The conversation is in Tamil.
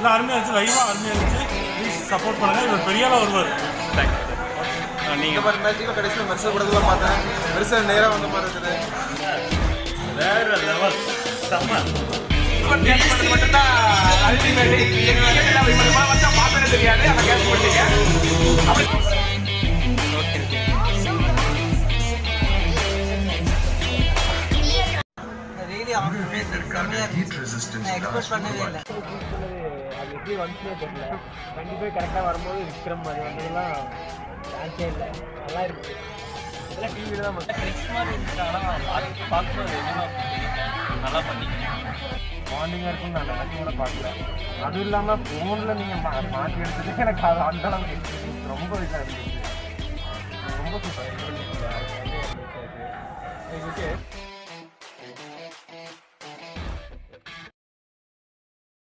இல்லை அருமையாக இருந்துச்சு லைவாக அருமையாக இருந்துச்சு ப்ளீஸ் சப்போர்ட் பண்ணுங்கள் இவர் பெரிய ஆளாக வருவார் தேங்க்யூ இந்த நீங்கள் மாதிரி மேட்ச்சில் கடைசியில் மெர்சல் படத்தில் பார்த்தேன் மெர்சல் நேராக வந்த மாதிரி இருக்குது வேற லெவல் செம்ம மட்டும்தான் அல்டிமேட் பார்த்தது தெரியாது ஆனால் கேஸ் பண்ணீங்க really amazing. செம்மையா இருந்துச்சு. நான் expect பண்ணவே இல்லை. அது எப்படி வந்துச்சே தெரியல கண்டிப்பாக கரெக்டாக வரும்போது விக்ரம் அது வந்ததெல்லாம் சான்ஸே இல்லை நல்லா இருந்துச்சு இதெல்லாம் டிவியில் தான் மட்டும் ட்ரிக்ஸ் மாதிரி இருந்துச்சு ஆனால் பார்த்து பார்க்கும்போது எதுவும் நல்லா பண்ணிங்க பாண்டிங்காக இருக்கும்னு நான் நினைச்சு கூட பார்க்கல அதுவும் இல்லாமல் ஃபோனில் நீங்கள் மா மாற்றி எடுத்தது எனக்கு அது அந்த அளவுக்கு experience ரொம்ப இதாக இருந்துச்சு ரொம்ப சூப்பர் இருந்துச்சு ஓகே